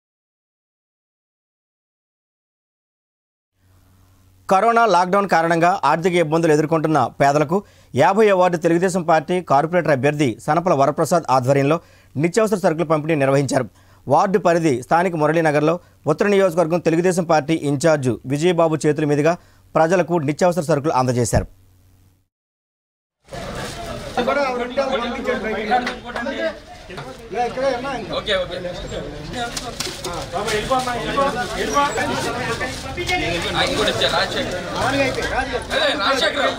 కరోనా లాక్డౌన్ కారణంగా ఆర్థిక ఇబ్బందులు ఎదుర్కొంటున్న పేదలకు యాభై వార్డు తెలుగుదేశం పార్టీ కార్పొరేటర్ అభ్యర్థి సనపల వరప్రసాద్ ఆధ్వర్యంలో నిత్యావసర సరుకుల పంపిణీ నిర్వహించారు వార్డు పరిధి స్థానిక మురళీనగర్లో ఉత్తర నియోజకవర్గం తెలుగుదేశం పార్టీ ఇన్ఛార్జు విజయబాబు చేతుల మీదుగా ప్రజలకు నిత్యావసర సరుకులు అందజేశారు ఓకే ఓకే ఇంకోటి ఇచ్చా రాజశేఖర్ అదే రాజశేఖర్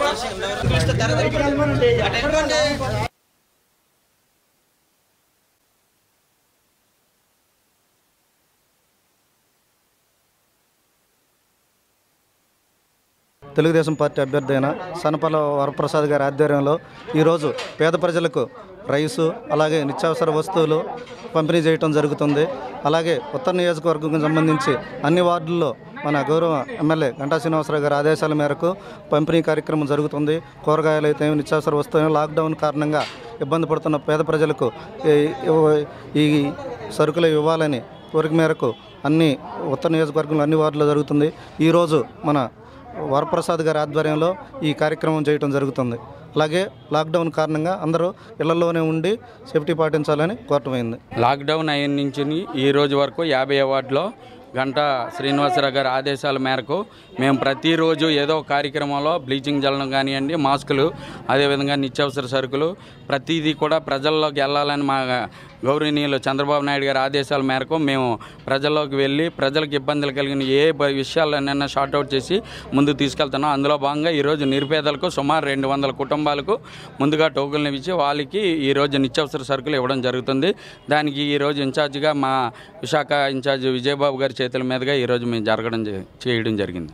తెలుగుదేశం పార్టీ అభ్యర్థి అయిన సనపల వరప్రసాద్ గారి ఆధ్వర్యంలో ఈరోజు పేద ప్రజలకు రైసు అలాగే నిత్యావసర వస్తువులు పంపిణీ చేయటం జరుగుతుంది అలాగే ఉత్తర నియోజకవర్గం సంబంధించి అన్ని వార్డుల్లో మన గౌరవ ఎమ్మెల్యే గంటా శ్రీనివాసరావు గారి ఆదేశాల మేరకు పంపిణీ కార్యక్రమం జరుగుతుంది కూరగాయలు అయితే నిత్యావసర వస్తువులు లాక్డౌన్ కారణంగా ఇబ్బంది పడుతున్న పేద ప్రజలకు ఈ- ఈ సరుకులు ఇవ్వాలని కోరిక మేరకు అన్ని ఉత్తర నియోజకవర్గంలో అన్ని వార్డుల్లో జరుగుతుంది ఈరోజు మన వరప్రసాద్ గారి ఆధ్వర్యంలో ఈ కార్యక్రమం చేయడం జరుగుతుంది అలాగే లాక్డౌన్ కారణంగా అందరూ ఇళ్లలోనే ఉండి సేఫ్టీ పాటించాలని కోరటమైంది లాక్డౌన్ అయిన నుంచి ఈ రోజు వరకు యాభై వార్డులో గంటా శ్రీనివాసరావు గారి ఆదేశాల మేరకు మేము ప్రతిరోజు ఏదో ఒక కార్యక్రమంలో బ్లీచింగ్ జల్లడం కానివ్వండి మాస్కులు అదేవిధంగా నిత్యావసర సరుకులు ప్రతిదీ కూడా ప్రజల్లోకి వెళ్ళాలని మా గౌరవనీయులు చంద్రబాబు నాయుడు గారి ఆదేశాల మేరకు మేము ప్రజల్లోకి వెళ్ళి ప్రజలకు ఇబ్బందులు కలిగిన ఏ బ- విషయాలనైనా షార్ట్అవుట్ చేసి ముందుకు తీసుకెళ్తున్నాం అందులో భాగంగా ఈరోజు నిరుపేదలకు సుమారు రెండు వందల కుటుంబాలకు ముందుగా టోకెన్లు ఇచ్చి వాళ్ళకి ఈరోజు నిత్యావసర సరుకులు ఇవ్వడం జరుగుతుంది దానికి ఈరోజు ఇన్ఛార్జిగా మా విశాఖ ఇన్ఛార్జ్ విజయబాబు గారి చేతుల మీదుగా ఈరోజు మేము జరగడం జ- చేయడం జరిగింది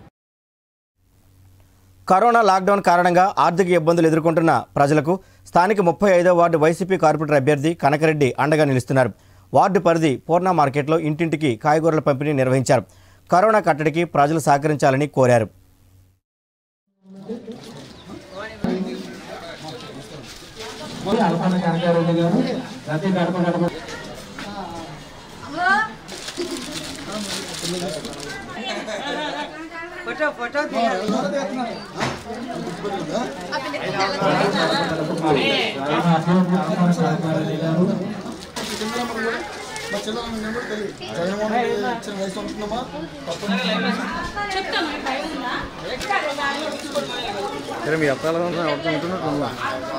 కరోనా లాక్డౌన్ కారణంగా ఆర్థిక ఇబ్బందులు ఎదుర్కొంటున్న ప్రజలకు స్థానిక ముప్పై ఐదో వార్డు వైసీపీ కార్పొరేటర్ అభ్యర్థి కనకరెడ్డి అండగా నిలుస్తున్నారు వార్డు పరిధి పూర్ణ మార్కెట్లో ఇంటింటికి కాయగూరల పంపిణీ నిర్వహించారు కరోనా కట్టడికి ప్రజలు సహకరించాలని కోరారు ఫోటో ఫోటో మా చిన్న నేను కూడా తెలియదు జగన్మోహన్ రెడ్డి ఇచ్చిన రైస్ ఉంటున్నామా సరే మీ అప్పాల ఉంటున్నట్టు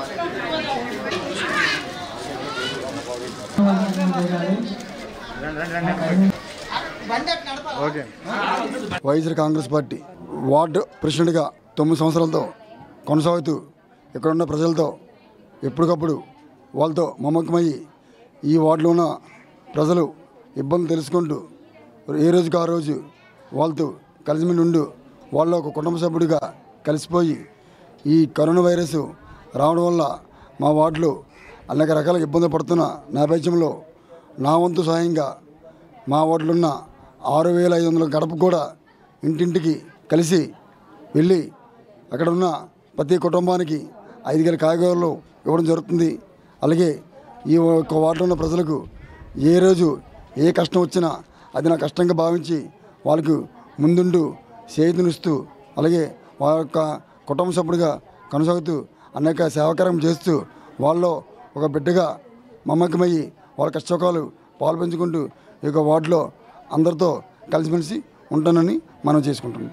okay YSR Congress party ward ప్రెసిడెంట్గా తొమ్మిది సంవత్సరాలతో కొనసాగుతూ ఇక్కడ ఉన్న ప్రజలతో ఎప్పటికప్పుడు వాళ్ళతో మమకమయ్యి ఈ వార్డులో ఉన్న ప్రజలు ఇబ్బందులు తెలుసుకుంటూ ఏ రోజుకి ఆ రోజు వాళ్ళతో కలిసిమెలిసి ఉండు వాళ్ళ ఒక కుటుంబ సభ్యుడిగా కలిసిపోయి ఈ కరోనా వైరస్ రావడం వల్ల మా వార్డులో అనేక రకాల ఇబ్బందులు పడుతున్న నేపథ్యంలో నా వంతు సాయంగా మా వార్డులో ఉన్న ఆరు వేల ఐదు వందల గడప కూడా ఇంటింటికి కలిసి వెళ్ళి అక్కడ ఉన్న ప్రతి కుటుంబానికి ఐదు వేల కాయగూరలు ఇవ్వడం జరుగుతుంది అలాగే ఈ ఒక్క వార్డులో ఉన్న ప్రజలకు ఏ రోజు ఏ కష్టం వచ్చినా అది నా కష్టంగా భావించి వాళ్ళకు ముందుండు చేతునిస్తూ అలాగే వాళ్ళ యొక్క కుటుంబ సభ్యుడిగా కొనసాగుతూ అనేక సేవకారం చేస్తూ వాళ్ళలో ఒక బిడ్డగా మమ్మకమయ్యి వాళ్ళ కష్టకాలు పాల్పంచుకుంటూ ఈ యొక్క వార్డులో అందరితో కలిసిమెలిసి ఉంటానని మనం చేసుకుంటున్నాం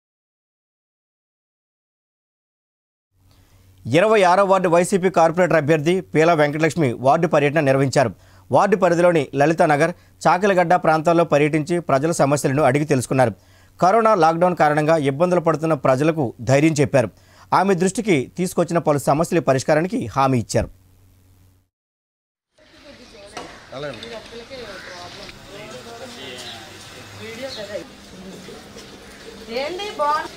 ఇరవై ఆరో వార్డు వైసీపీ కార్పొరేటర్ అభ్యర్థి పీల వెంకటలక్ష్మి వార్డు పర్యటన నిర్వహించారు వార్డు పరిధిలోని లలితానగర్ చాకలగడ్డ ప్రాంతాల్లో పర్యటించి ప్రజల సమస్యలను అడిగి తెలుసుకున్నారు కరోనా లాక్డౌన్ కారణంగా ఇబ్బందులు పడుతున్న ప్రజలకు ధైర్యం చెప్పారు ఆమె దృష్టికి తీసుకొచ్చిన పలు సమస్యల పరిష్కారానికి హామీ ఇచ్చారు ఏంటి బాగుంది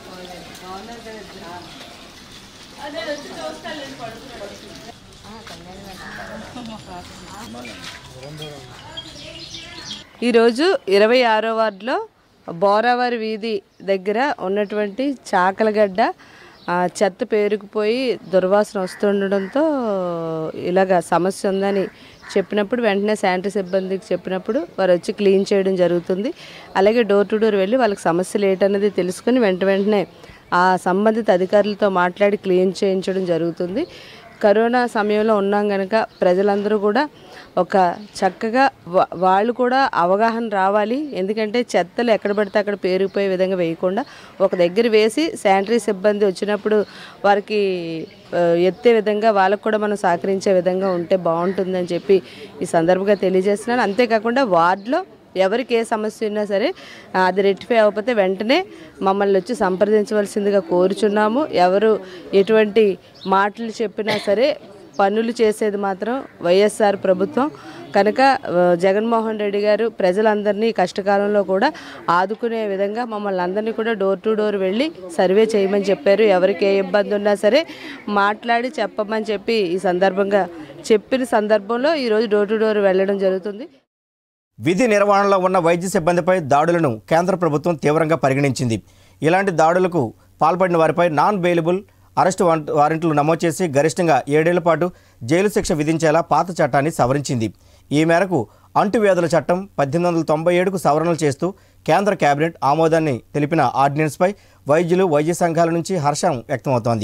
ఈరోజు ఇరవై ఆరో వార్డులో బోరావారి వీధి దగ్గర ఉన్నటువంటి చాకలగడ్డ ఆ, చెత్త పేరుకుపోయి దుర్వాసన వస్తుండడంతో ఇలాగ సమస్య ఉందని చెప్పినప్పుడు వెంటనే శానిటరీ సిబ్బందికి చెప్పినప్పుడు వారు వచ్చి క్లీన్ చేయడం జరుగుతుంది అలాగే డోర్ టు డోర్ వెళ్ళి వాళ్ళకి సమస్యలు ఏంటన్నది తెలుసుకుని వెంట వెంటనే ఆ సంబంధిత అధికారులతో మాట్లాడి క్లీన్ చేయించడం జరుగుతుంది కరోనా సమయంలో ఉన్నాం కనుక ప్రజలందరూ కూడా ఒక చక్కగా వా- వాళ్ళు కూడా అవగాహన రావాలి ఎందుకంటే చెత్తలు ఎక్కడ పడితే అక్కడ పేరుకుపోయే విధంగా వేయకుండా ఒక దగ్గర వేసి శానిటరీ సిబ్బంది వచ్చినప్పుడు వారికి ఆ, ఎత్తే విధంగా వాళ్ళకు కూడా మనం సహకరించే విధంగా ఉంటే బాగుంటుందని చెప్పి ఈ సందర్భంగా తెలియజేస్తున్నాను అంతేకాకుండా వార్డులో ఎవరికి ఏ సమస్య ఉన్నా సరే ఆ, అది రెక్టిఫై అవ్వకపోతే వెంటనే మమ్మల్ని వచ్చి సంప్రదించవలసిందిగా కోరుచున్నాము ఎవరు ఎటువంటి మాటలు చెప్పినా సరే పనులు చేసేది మాత్రం వైఎస్ఆర్ ప్రభుత్వం కనుక ఆ, జగన్మోహన్ రెడ్డి గారు ప్రజలందరినీ ఈ కష్టకాలంలో కూడా ఆదుకునే విధంగా మమ్మల్ని అందరినీ కూడా డోర్ టు డోర్ వెళ్ళి సర్వే చేయమని చెప్పారు ఎవరికి ఏ ఇబ్బంది ఉన్నా సరే మాట్లాడి చెప్పమని చెప్పి ఈ సందర్భంగా చెప్పిన సందర్భంలో ఈరోజు డోర్ టు డోర్ వెళ్ళడం జరుగుతుంది విధి నిర్వహణలో ఉన్న వైద్య సిబ్బందిపై దాడులను కేంద్ర ప్రభుత్వం తీవ్రంగా పరిగణించింది ఇలాంటి దాడులకు పాల్పడిన వారిపై నాన్ బెయిలబుల్ అరెస్టు వాంట్- వారెంట్లు నమోదు చేసి గరిష్టంగా ఏడేళ్ల పాటు జైలు శిక్ష విధించేలా పాత చట్టాన్ని సవరించింది ఈ మేరకు అంటువ్యాధుల చట్టం పద్దెనిమిది వందల తొంభై ఏడుకు సవరణలు చేస్తూ కేంద్ర కేబినెట్ ఆమోదాన్ని తెలిపిన ఆర్డినెన్స్పై వైద్యులు వైద్య సంఘాల నుంచి హర్షం వ్యక్తమవుతోంది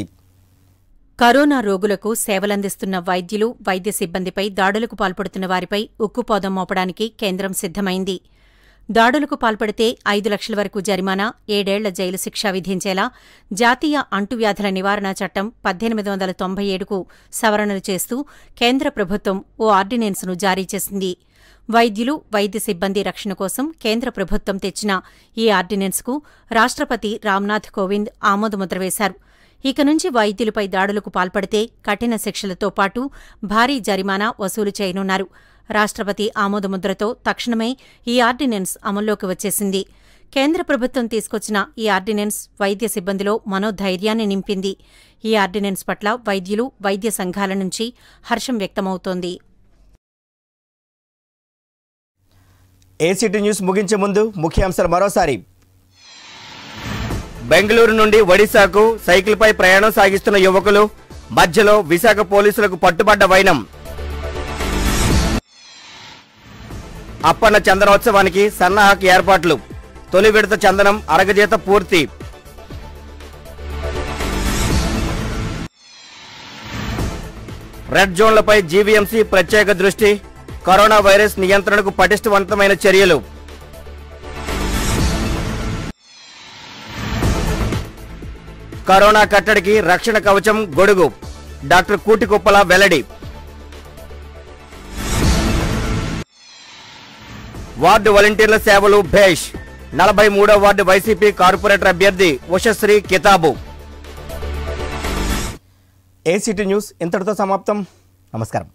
కరోనా రోగులకు సేవలందిస్తున్న వైద్యులు వైద్య సిబ్బందిపై దాడులకు పాల్పడుతున్న వారిపై ఉక్కుపోదం మోపడానికి కేంద్రం సిద్ధమైంది దాడులకు పాల్పడితే ఐదు లక్షల వరకు జరిమానా ఏడేళ్ల జైలు శిక్ష విధించేలా జాతీయ అంటువ్యాధుల నివారణ చట్టం పద్దెనిమిది వందల తొంభై ఏడుకు సవరణలు చేస్తూ కేంద్ర ప్రభుత్వం ఓ ఆర్డినెన్స్ను జారీ చేసింది వైద్యులు వైద్య సిబ్బంది రక్షణ కోసం కేంద్ర ప్రభుత్వం తెచ్చిన ఈ ఆర్డినెన్స్కు రాష్ట్రపతి రామ్నాథ్ కోవింద్ ఆమోదముద్ర వేశారు ఇక నుంచి వైద్యులపై దాడులకు పాల్పడితే కఠిన శిక్షలతో పాటు భారీ జరిమానా వసూలు చేయనున్నారు రాష్ట్రపతి ఆమోదముద్రతో తక్షణమే ఈ ఆర్డినెన్స్ అమల్లోకి వచ్చేసింది కేంద్ర ప్రభుత్వం తీసుకొచ్చిన ఈ ఆర్డినెన్స్ వైద్య సిబ్బందిలో మనోధైర్యాన్ని నింపింది ఈ ఆర్డినెన్స్ పట్ల వైద్యులు వైద్య సంఘాల నుంచి హర్షం వ్యక్తమవుతోంది ఏసీటీ న్యూస్ ముగించే ముందు ముఖ్యాంశాలు మరోసారి బెంగళూరు నుండి ఒడిశాకు సైకిల్పై ప్రయాణం సాగిస్తున్న యువకులు మధ్యలో విశాఖ పోలీసులకు పట్టుబడ్డ వైనం అప్పన్న చందనోత్సవానికి సన్నాహక ఏర్పాట్లు తొలి విడత చందనం అరగజేత పూర్తి రెడ్ జోన్లపై జీవీఎంసీ ప్రత్యేక దృష్టి కరోనా వైరస్ నియంత్రణకు పటిష్టవంతమైన చర్యలు కరోనా కట్టడికి రక్షణ కవచం గొడుగు డాక్టర్ కూటికుప్పల వెల్లడి వార్డు వాలంటీర్ల సేవలు భేష్ నలభై మూడో వార్డు వైసీపీ కార్పొరేటర్ అభ్యర్థి ఉషశ్రీ కితాబు ఏసీటీ న్యూస్ ఇంతటితో సమాప్తం నమస్కారం